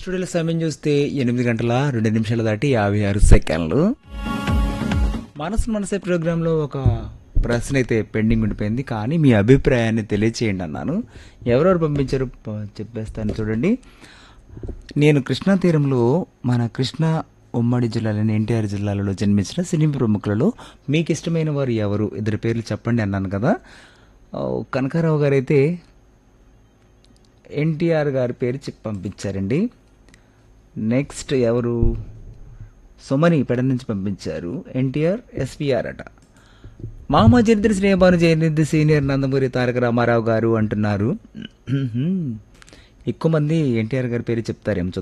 స్టూడియోలో సమయం చూస్తే ఎనిమిది గంటల రెండు నిమిషాలు దాటి యాభై ఆరు సెకండ్లు మనసు మనసే ప్రోగ్రాంలో ఒక ప్రశ్న అయితే పెండింగ్ ఉండిపోయింది కానీ మీ అభిప్రాయాన్ని తెలియచేయండి అన్నాను ఎవరెవరు పంపించారు ప- చెప్పేస్తాను చూడండి నేను కృష్ణా తీరంలో మన కృష్ణా ఉమ్మడి జిల్లాలోని ఎన్టీఆర్ జిల్లాలలో జన్మించిన సినీ ప్రముఖులలో మీకు ఇష్టమైన వారు ఎవరు ఇద్దరు పేర్లు చెప్పండి అన్నాను కదా ఆ, కనకారావు గారు అయితే ఎన్టీఆర్ గారి పేరు చెప్పి పంపించారండి నెక్స్ట్ ఎవరు సుమని పెడ నుంచి పంపించారు ఎన్టీఆర్ ఎస్పీఆర్ అట మామ చరిత్ర శ్రేయభాను జయనిధి సీనియర్ నందమూరి తారక రామారావు గారు అంటున్నారు ఎక్కువ మంది ఎన్టీఆర్ గారి పేరు చెప్తారేమో